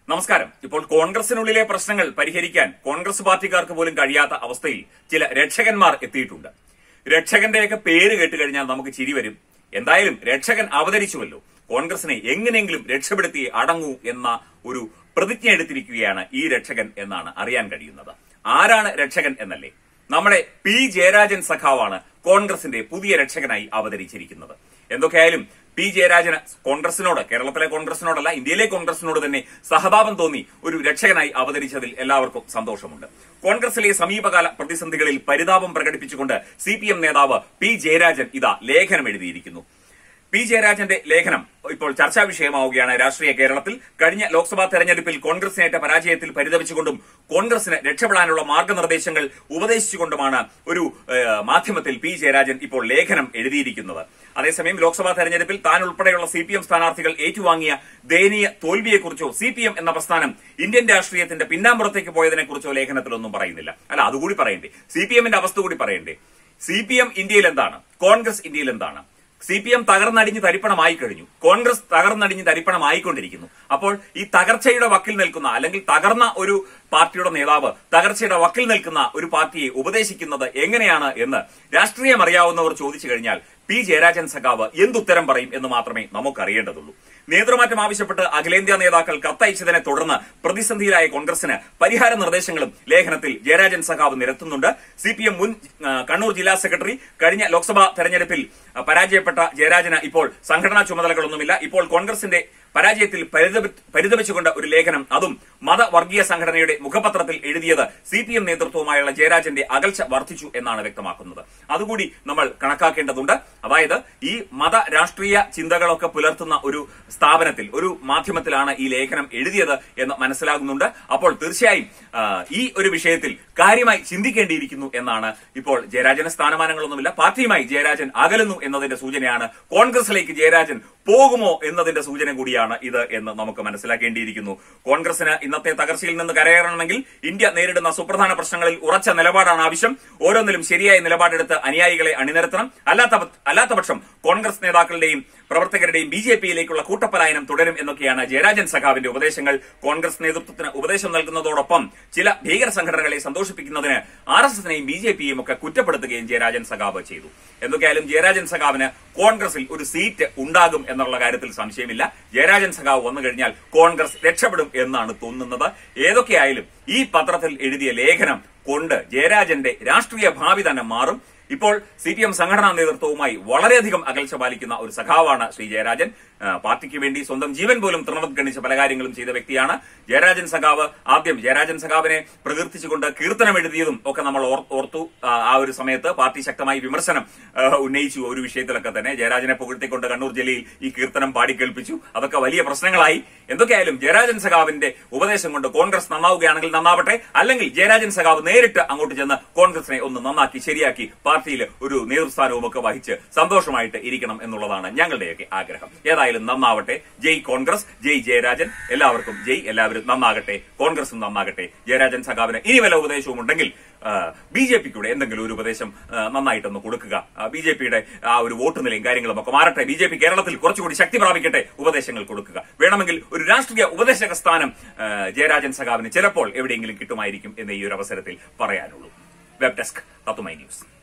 നമസ്കാരം ഇപ്പോൾ കോൺഗ്രസിനുള്ളിലെ പ്രശ്നങ്ങൾ പരിഹരിക്കാൻ കോൺഗ്രസ് പാർട്ടിക്കാർക്ക് പോലും കഴിയാത്ത അവസ്ഥയിൽ ചില രക്ഷകന്മാർ എത്തിയിട്ടുണ്ട് രക്ഷകന്റെയൊക്കെ പേര് കേട്ട് കഴിഞ്ഞാൽ നമുക്ക് ചിരി വരും എന്തായാലും രക്ഷകൻ അവതരിച്ചുവല്ലോ കോൺഗ്രസിനെ എങ്ങനെയെങ്കിലും രക്ഷപ്പെടുത്തി അടങ്ങൂ എന്ന ഒരു പ്രതിജ്ഞ എടുത്തിരിക്കുകയാണ് ഈ രക്ഷകൻ എന്നാണ് അറിയാൻ കഴിയുന്നത് ആരാണ് രക്ഷകൻ എന്നല്ലേ നമ്മുടെ പി ജയരാജൻ സഖാവാണ് കോൺഗ്രസിന്റെ പുതിയ രക്ഷകനായി അവതരിച്ചിരിക്കുന്നത് എന്തൊക്കെയായാലും പി ജയരാജന് കോൺഗ്രസിനോട് കേരളത്തിലെ കോൺഗ്രസിനോടല്ല ഇന്ത്യയിലെ കോൺഗ്രസിനോട് തന്നെ സഹതാപം തോന്നി ഒരു രക്ഷകനായി അവതരിച്ചതിൽ എല്ലാവർക്കും സന്തോഷമുണ്ട് കോൺഗ്രസിലെ സമീപകാല പ്രതിസന്ധികളിൽ പരിതാപം പ്രകടിപ്പിച്ചുകൊണ്ട് സി പി എം നേതാവ് പി ജയരാജൻ ഇതാ ലേഖനം എഴുതിയിരിക്കുന്നു പി ജയരാജന്റെ ലേഖനം ഇപ്പോൾ ചർച്ചാ വിഷയമാവുകയാണ് രാഷ്ട്രീയ കേരളത്തിൽ കഴിഞ്ഞ ലോക്സഭാ തെരഞ്ഞെടുപ്പിൽ കോൺഗ്രസിനേറ്റ പരാജയത്തിൽ പരിതപിച്ചുകൊണ്ടും കോൺഗ്രസിന് രക്ഷപ്പെടാനുള്ള മാർഗനിർദ്ദേശങ്ങൾ ഉപദേശിച്ചുകൊണ്ടുമാണ് ഒരു ഏഹ്, മാധ്യമത്തിൽ പി ജയരാജൻ ഇപ്പോൾ ലേഖനം എഴുതിയിരിക്കുന്നത് അതേസമയം ലോക്സഭാ തെരഞ്ഞെടുപ്പിൽ താൻ ഉൾപ്പെടെയുള്ള സി പി എം സ്ഥാനാർത്ഥികൾ ഏറ്റുവാങ്ങിയ ദയനീയ തോൽവിയെക്കുറിച്ചോ സി പി എം എന്ന പ്രസ്ഥാനം ഇന്ത്യൻ രാഷ്ട്രീയത്തിന്റെ പിന്നാമ്പുറത്തേക്ക് പോയതിനെക്കുറിച്ചോ ലേഖനത്തിലൊന്നും പറയുന്നില്ല അല്ല അതുകൂടി പറയണ്ടേ സി പി എമ്മിന്റെ അവസ്ഥ കൂടി പറയണ്ടേ സി പി എം ഇന്ത്യയിൽ എന്താണ് കോൺഗ്രസ് ഇന്ത്യയിൽ എന്താണ് സി പി എം തകർന്നടിഞ്ഞ് തരിപ്പണമായി കഴിഞ്ഞു കോൺഗ്രസ് തകർന്നടിഞ്ഞ് തരിപ്പണമായിക്കൊണ്ടിരിക്കുന്നു അപ്പോൾ ഈ തകർച്ചയുടെ വക്കിൽ നിൽക്കുന്ന അല്ലെങ്കിൽ തകർന്ന ഒരു പാർട്ടിയുടെ നേതാവ് തകർച്ചയുടെ വക്കിൽ നിൽക്കുന്ന ഒരു പാർട്ടിയെ ഉപദേശിക്കുന്നത് എങ്ങനെയാണ് എന്ന് രാഷ്ട്രീയം അറിയാവുന്നവർ ചോദിച്ചു കഴിഞ്ഞാൽ പി ജയരാജൻ സഖാവ് എന്തുത്തരം പറയും എന്ന് മാത്രമേ നമുക്കറിയേണ്ടതുള്ളൂ നേതൃമാറ്റം ആവശ്യപ്പെട്ട് അഖിലേന്ത്യാ നേതാക്കൾ കത്തയച്ചതിനെ തുടർന്ന് പ്രതിസന്ധിയിലായ കോൺഗ്രസിന് പരിഹാര നിർദ്ദേശങ്ങളും ലേഖനത്തിൽ ജയരാജൻ സഖാവ് നിരത്തുന്നുണ്ട് സി പി എം മുൻ ആ, കണ്ണൂർ ജില്ലാ സെക്രട്ടറി കഴിഞ്ഞ ലോക്സഭാ തെരഞ്ഞെടുപ്പിൽ ആ, പരാജയപ്പെട്ട ജയരാജന് ഇപ്പോൾ സംഘടനാ ചുമതലകളൊന്നുമില്ല ഇപ്പോൾ കോൺഗ്രസിന്റെ പരാജയത്തിൽ പരിതപി- പരിതപിച്ചുകൊണ്ട് ഒരു ലേഖനം അതും മതവർഗീയ സംഘടനയുടെ മുഖപത്രത്തിൽ എഴുതിയത് സി പി എം നേതൃത്വവുമായുള്ള ജയരാജന്റെ അകൽച്ച വർദ്ധിച്ചു എന്നാണ് വ്യക്തമാക്കുന്നത് അതുകൂടി നമ്മൾ കണക്കാക്കേണ്ടതുണ്ട് അതായത് ഈ മത രാഷ്ട്രീയ ചിന്തകളൊക്കെ പുലർത്തുന്ന ഒരു സ്ഥാപനത്തിൽ ഒരു മാധ്യമത്തിലാണ് ഈ ലേഖനം എഴുതിയത് എന്ന് മനസ്സിലാകുന്നുണ്ട് അപ്പോൾ തീർച്ചയായും ആ, ഈ ഒരു വിഷയത്തിൽ കാര്യമായി ചിന്തിക്കേണ്ടിയിരിക്കുന്നു എന്നാണ് ഇപ്പോൾ ജയരാജന് സ്ഥാനമാനങ്ങളൊന്നുമില്ല പാർട്ടിയുമായി ജയരാജൻ അകലുന്നു എന്നതിന്റെ സൂചനയാണ് കോൺഗ്രസിലേക്ക് ജയരാജൻ പോകുമോ എന്നതിന്റെ സൂചന കൂടിയാണ് ഇത് എന്ന് നമുക്ക് മനസ്സിലാക്കേണ്ടിയിരിക്കുന്നു കോൺഗ്രസിന് ഇന്നത്തെ തകർച്ചയിൽ നിന്ന് കരകയറണമെങ്കിൽ ഇന്ത്യ നേരിടുന്ന സുപ്രധാന പ്രശ്നങ്ങളിൽ ഉറച്ച നിലപാടാണ് ആവശ്യം ഓരോന്നിലും ശരിയായ നിലപാടെടുത്ത് അനുയായികളെ അണിനിരത്തണം അല്ലാത്ത പ- അല്ലാത്ത പക്ഷം കോൺഗ്രസ് നേതാക്കളുടെയും പ്രവർത്തകരുടെയും ബി ജെ പിയിലേക്കുള്ള കൂട്ടപ്പലായനം തുടരും എന്നൊക്കെയാണ് ജയരാജൻ സഖാവിന്റെ ഉപദേശങ്ങൾ കോൺഗ്രസ് നേതൃത്വത്തിന് ഉപദേശം നൽകുന്നതോടൊപ്പം ചില ഭീകര സംഘടനകളെ സന്തോഷിപ്പിക്കുന്നതിന് ആർ എസ് എസിനെയും ബി ജെ പിയും ഒക്കെ കുറ്റപ്പെടുത്തുകയും ജയരാജൻ സഖാവ് ചെയ്തു എന്തൊക്കെയായാലും ജയരാജൻ സഖാവിന് കോൺഗ്രസിൽ ഒരു സീറ്റ് ഉണ്ടാകും എന്നുള്ള കാര്യത്തിൽ സംശയമില്ല ജയരാജൻ സഖാവ് വന്നു കഴിഞ്ഞാൽ കോൺഗ്രസ് രക്ഷപ്പെടും എന്നാണ് തോന്നുന്നത് ഏതൊക്കെയായാലും ഈ പത്രത്തിൽ എഴുതിയ ലേഖനം കൊണ്ട് ജയരാജന്റെ രാഷ്ട്രീയ ഭാവി തന്നെ മാറും ഇപ്പോൾ സി പി എം സംഘടനാ നേതൃത്വവുമായി വളരെയധികം അകൽച്ച പാലിക്കുന്ന ഒരു സഖാവാണ് ശ്രീ ജയരാജൻ ആ, പാർട്ടിക്ക് വേണ്ടി സ്വന്തം ജീവൻ പോലും തൃണവത്ഗണിച്ച് പല കാര്യങ്ങളും ചെയ്ത വ്യക്തിയാണ് ജയരാജൻ സഖാവ് ആദ്യം ജയരാജൻ സഖാവിനെ പ്രകീർത്തിച്ചുകൊണ്ട് കീർത്തനം എഴുതിയതും ഒക്കെ നമ്മൾ ഓർ- ഓർത്തു ആ, ആ ഒരു സമയത്ത് പാർട്ടി ശക്തമായി വിമർശനം ആ, ഉന്നയിച്ചു ഒരു വിഷയത്തിലൊക്കെ തന്നെ ജയരാജനെ പുകഴ്ത്തിക്കൊണ്ട് കണ്ണൂർ ജില്ലയിൽ ഈ കീർത്തനം പാടിക്കേൾപ്പിച്ചു അതൊക്കെ വലിയ പ്രശ്നങ്ങളായി എന്തൊക്കെയായാലും ജയരാജൻ സഖാവിന്റെ ഉപദേശം കൊണ്ട് കോൺഗ്രസ് നന്നാവുകയാണെങ്കിൽ നന്നാവട്ടെ അല്ലെങ്കിൽ ജയരാജൻ സഖാവ് നേരിട്ട് അങ്ങോട്ട് ചെന്ന് കോൺഗ്രസിനെ ഒന്ന് നന്നാക്കി ശരിയാക്കി പാർട്ടിയിൽ ഒരു നേതൃസ്ഥാനവും ഒക്കെ വഹിച്ച് സന്തോഷമായിട്ട് ഇരിക്കണം എന്നുള്ളതാണ് ഞങ്ങളുടെയൊക്കെ ആഗ്രഹം ഏതായാലും നന്നാവട്ടെ ജയ് കോൺഗ്രസ് ജയ് ജയരാജൻ എല്ലാവർക്കും ജയ് എല്ലാവരും നന്നാകട്ടെ കോൺഗ്രസും നന്നാകട്ടെ ജയരാജൻ സഖാവിന് ഇനി വല്ല ഉപദേശവും ഉണ്ടെങ്കിൽ ബി ജെ പിക്കൂടെ എന്തെങ്കിലും ഒരു ഉപദേശം ആ, നന്നായിട്ടൊന്ന് കൊടുക്കുക ബി ജെ പിയുടെ ആ ഒരു വോട്ട് നിലയും കാര്യങ്ങളും ഒക്കെ മാറട്ടെ ബി ജെ പി കേരളത്തിൽ കുറച്ചുകൂടി ശക്തി പ്രാപിക്കട്ടെ ഉപദേശങ്ങൾ കൊടുക്കുക വേണമെങ്കിൽ ഒരു രാഷ്ട്രീയ ഉപദേശക സ്ഥാനം ആ, ജയരാജൻ സഖാവിന് ചിലപ്പോൾ എവിടെയെങ്കിലും കിട്ടുമായിരിക്കും എന്ന് ഈ ഒരു അവസരത്തിൽ പറയാനുള്ളൂ വെബ് ഡെസ്ക് തത്തുമൈ ന്യൂസ്